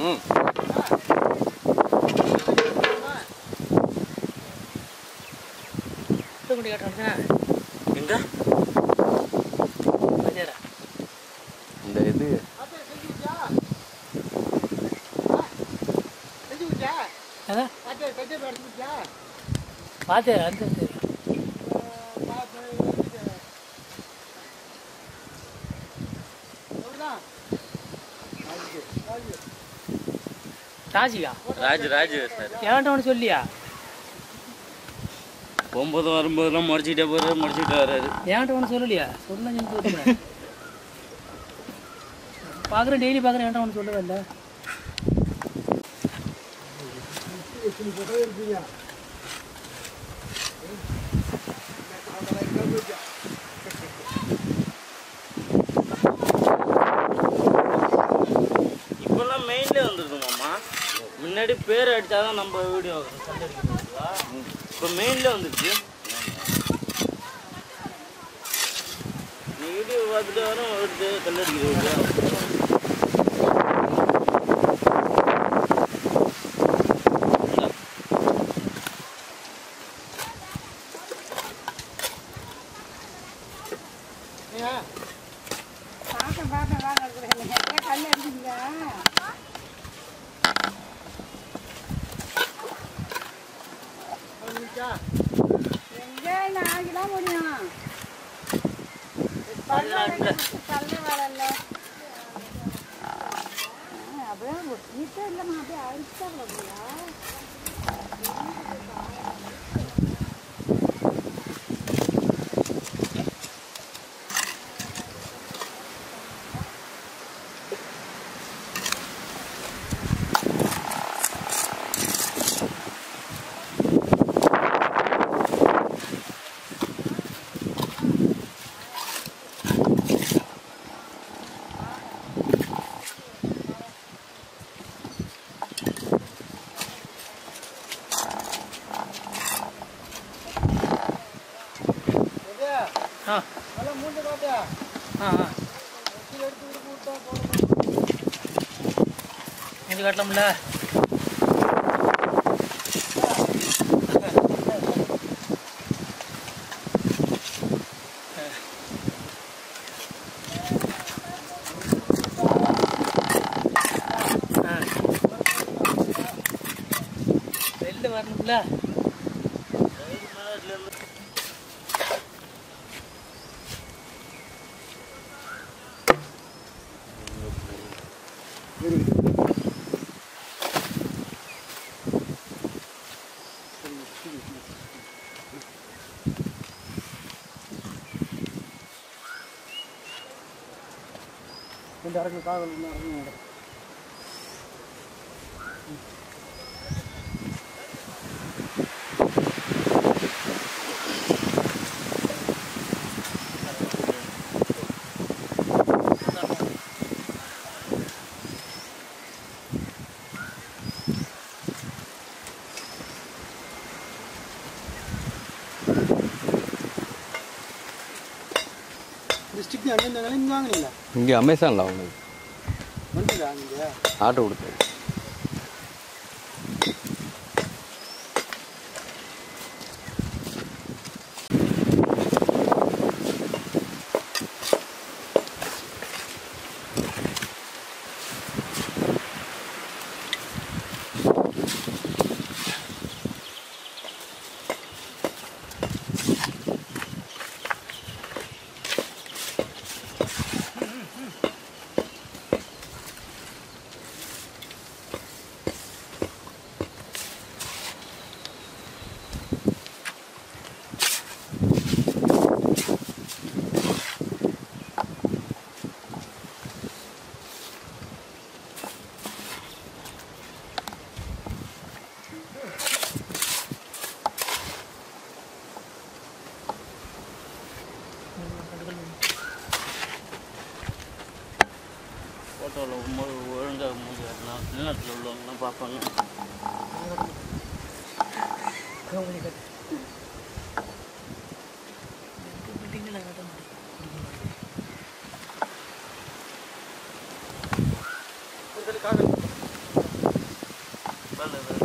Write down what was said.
ம் தூக்குடி காட்டுறேன் எங்க பஜாரா இந்த இது அதான் பார்த்தேன் அந்த சரி ராஜியா ராஜ் ராஜ் சார் எவன்ட்ட ஒன்று சொல்லியா போகும்போது வரும்போதெல்லாம் முறைச்சிக்கிட்டே போறாரு முறைச்சிக்கிட்டு வர்றாரு என்கிட்ட ஒன்று சொல்லலையா சொன்ன சொல்லி பார்க்குறேன் டெய்லி பார்க்குறேன் என்கிட்ட ஒன்று சொல்லவே இல்லை இப்பெல்லாம் மெயின்லேயே வந்துருது மாமா முன்னாடி பேர் அடிச்சாதான் நம்ம வீடியோ கண்டடிக்கிறோங்களா இப்போ மெயின்லேயே வந்துருச்சு நீ வீடியோ பார்த்துட்டு வரும் வருது கண்டடிக்கிற வீடியோ பார்த்தேன் பார்த்தேன் வாங்க கல் அடிச்சிங்க எங்க நாளைக்குதான் முடியும் தள்ள வேலை இல்லை அப்படியே நீட்டே இல்லைம்மா அப்படியே அடிச்சா அப்படியா ஆ ஆ ஆ இது கட்டலாம்ல ஆ. வெளில வரணும்ல டிஸ்ட்ரிக்ட் அங்கே இருந்தாலும் இங்கே வாங்கினீங்களா இங்கே அமேசானில் வாங்கினது வந்துடா இங்கே ஆர்டர் கொடுத்தது ஃபோட்டோவில் ஒழுங்காக மூஞ்சி காட்டலாம் நிலத்தில் உள்ளவங்கலாம் பார்ப்பாங்க ஒரு காகம் கடல் இது